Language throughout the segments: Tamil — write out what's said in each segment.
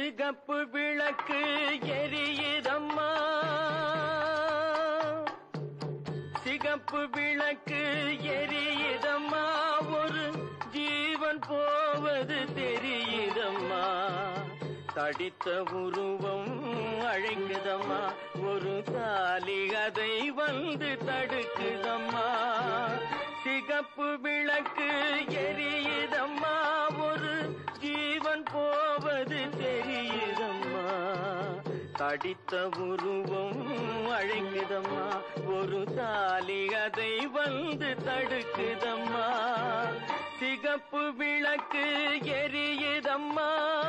சிகப்பு விளக்கு எரியுதம்மா சிகப்பு விளக்கு எரியுதம்மா ஒரு ஜீவன் போவது தெரியுதம்மா தடித்த உருவம் அழைக்குதம்மா ஒரு தாலி அதை வந்து தடுக்குதம்மா சிகப்பு விளக்கு எரியுதம்மா ஒரு ஜீவன் போவது தெரியுதம்மா தடித்த உருவம் அழைக்குதம்மா ஒரு தாலி அதை வந்து தடுக்குதம்மா சிகப்பு விளக்கு எரியுதம்மா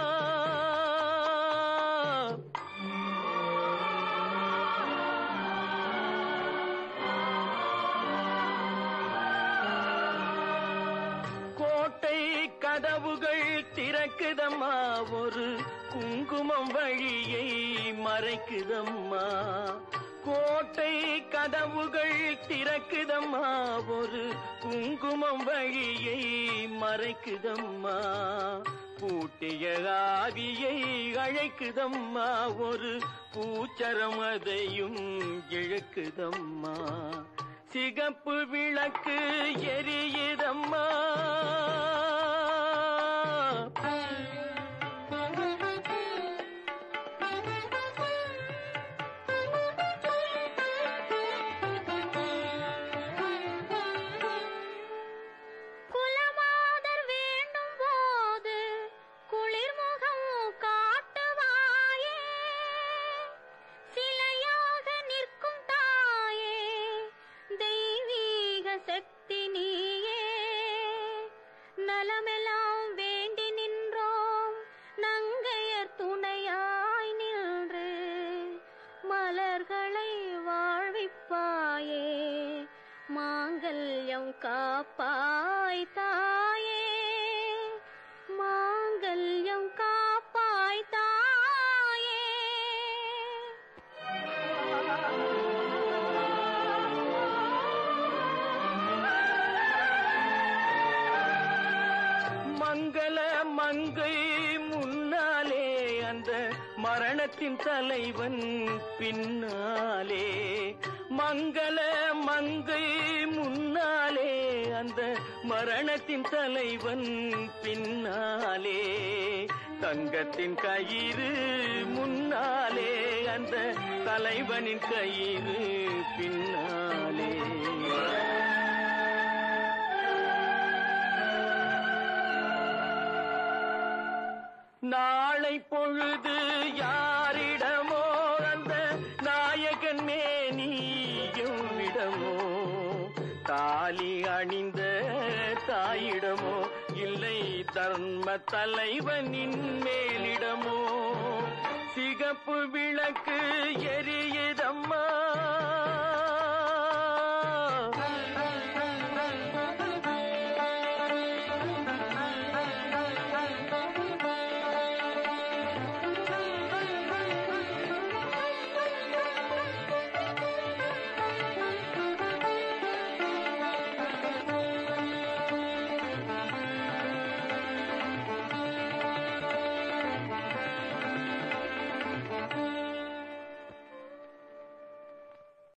கோட்டை கதவுகள் திறக்குதம்மா ஒரு குங்குமம் வழியை மறைக்குதம்மா கோட்டை கதவுகள் திறக்குதம்மா ஒரு குங்குமம் வழியை மறைக்குதம்மா பூட்டிய ஆவியை அழைக்குதம்மா ஒரு பூச்சரம் அதையும் இழுக்குதம்மா சிகப்பு விளக்கு எரியுதம்மா குலமாதர் வேண்டும் போது குளிர்முகம் காட்டுவாயே சிலையாக நிற்கும் தாயே தெய்வீக சக்தி நீயே நலமெல்லாம் வேண்டி நின்றோம் நங்கையர் துணையாய் நின்று மலர்களை வாழ்விப்பாயே மாங்கல்யம் காப்பாய் தாயே மாங்கல்யம் காப்பாய் தாயே மங்கள மங்கை முன்னாலே அந்த மரணத்தின் தலைவன் பின்னாலே மங்கள மங்கை முன்னாலே அந்த மரணத்தின் தலைவன் பின்னாலே தங்கத்தின் கயிறு முன்னாலே அந்த தலைவனின் கயிறு பின்னாலே நாளை பொழுது யாரிடமோ அந்த நாயகன் மேனியும் விடமோ தாலி அணிந்த தாயிடமோ இல்லை தர்ம தலைவனின் மேலிடமோ சிகப்பு விளக்கு எரி